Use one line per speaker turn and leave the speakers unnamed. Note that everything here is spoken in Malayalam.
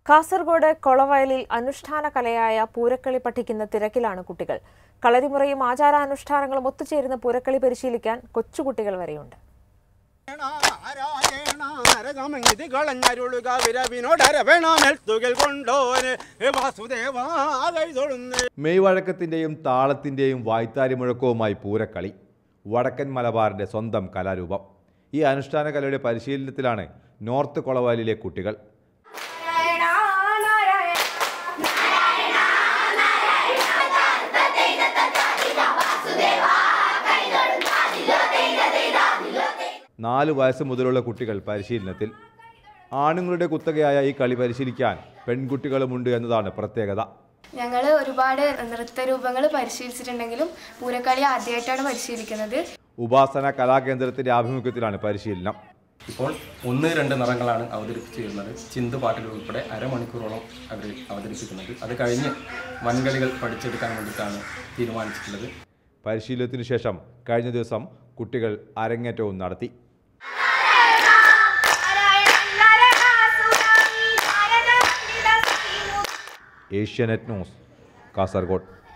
കാസർഗോഡ് കൊളവയലിൽ അനുഷ്ഠാന കലയായ പൂരക്കളി പഠിക്കുന്ന തിരക്കിലാണ് കുട്ടികൾ കളരിമുറയും ആചാരാനുഷ്ഠാനങ്ങളും ഒത്തുചേരുന്ന പൂരക്കളി പരിശീലിക്കാൻ കൊച്ചുകുട്ടികൾ വരെയുണ്ട്
ഇത് കളഞ്ഞരുളുക വിരവിനോടരവേണമെൽത്തുകൾ കൊണ്ടോന് വാസുദേവാകൈതൊഴുന്നേ
മെയ് വഴക്കത്തിൻ്റെയും താളത്തിൻ്റെയും വായ്ത്താരി മുഴക്കവുമായി പൂരക്കളി വടക്കൻ മലബാറിൻ്റെ സ്വന്തം കലാരൂപം ഈ അനുഷ്ഠാന കലയുടെ പരിശീലനത്തിലാണ് നോർത്ത് കൊളവാലിലെ കുട്ടികൾ നാല് വയസ്സ് മുതലുള്ള കുട്ടികൾ പരിശീലനത്തിൽ ആണുങ്ങളുടെ കുത്തകയായ ഈ കളി പരിശീലിക്കാൻ പെൺകുട്ടികളുമുണ്ട് എന്നതാണ് പ്രത്യേകത
ഞങ്ങൾ ഒരുപാട് നൃത്തരൂപങ്ങൾ പരിശീലിച്ചിട്ടുണ്ടെങ്കിലും പൂരക്കളി ആദ്യമായിട്ടാണ് പരിശീലിക്കുന്നത്
ഉപാസന കലാകേന്ദ്രത്തിൻ്റെ ആഭിമുഖ്യത്തിലാണ് പരിശീലനം
ഇപ്പോൾ ഒന്ന് രണ്ട് നിറങ്ങളാണ് അവതരിപ്പിച്ചു വരുന്നത് ചിന്ത് പാട്ടിൽ ഉൾപ്പെടെ അരമണിക്കൂറോളം അവർ അവതരിപ്പിക്കുന്നുണ്ട് അത് കഴിഞ്ഞ് വൻകളികൾ പഠിച്ചെടുക്കാൻ വേണ്ടിയിട്ടാണ് തീരുമാനിച്ചിട്ടുള്ളത്
പരിശീലനത്തിനു ശേഷം കഴിഞ്ഞ ദിവസം കുട്ടികൾ അരങ്ങേറ്റവും നടത്തി ഏഷ്യാനെറ്റ് ന്യൂസ് കാസർഗോഡ്